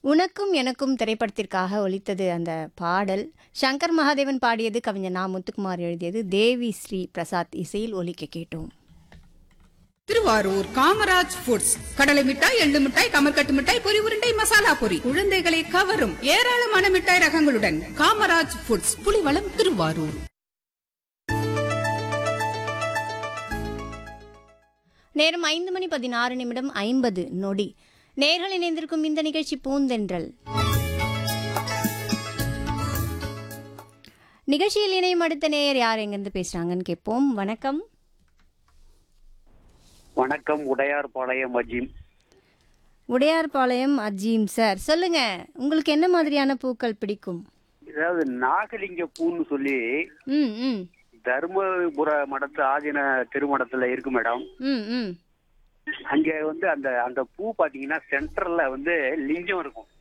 உனக்கும் எனக்கும் திரைப்படத்திற்காக ஒலித்தது அந்த பாடல் சங்கர் மகாதேவன் பாடியது கவிஞர் நா முத்துக்குமார் எழுதியது தேவி ஸ்ரீ பிரசாத் இசையில் ஒலிக்க கேட்டோம் திருவாரூர் காமராஜ் ஃபுட்ஸ் கடலை மிட்டாய் எள்ளு மிட்டாய் கமர்கட்டு மிட்டாய் பொரி உருண்டை மசாலா பொரி குழந்தைகளை கவரும் ஏராளமான மிட்டாய் ரகங்களுடன் காமராஜ் ஃபுட்ஸ் புலிவளம் திருவாரூர் நேரம் ஐந்து மணி பதினாறு நிமிடம் ஐம்பது நொடி நேர்கள் இணைந்திருக்கும் இந்த நிகழ்ச்சி பூந்தென்றல் நிகழ்ச்சியில் இணையும் அடுத்த நேயர் யார் எங்கிருந்து பேசுறாங்கன்னு கேட்போம் வணக்கம் வணக்கம் உடையார்பாளையம் அஜீம் உடையார்பாளையம் அஜீம் சார் சொல்லுங்க உங்களுக்கு என்ன மாதிரியான பூக்கள் பிடிக்கும் அதாவது நாகலிங்க பூன்னு சொல்லி ம் ம் தர்மபுர மடத்து ஆதீன திருமணத்துல இருக்கு மேடம் ம் ம் அங்க வந்து அந்த அந்த பூ பாத்தீங்கன்னா சென்டர்ல வந்து லிங்கம் இருக்கும்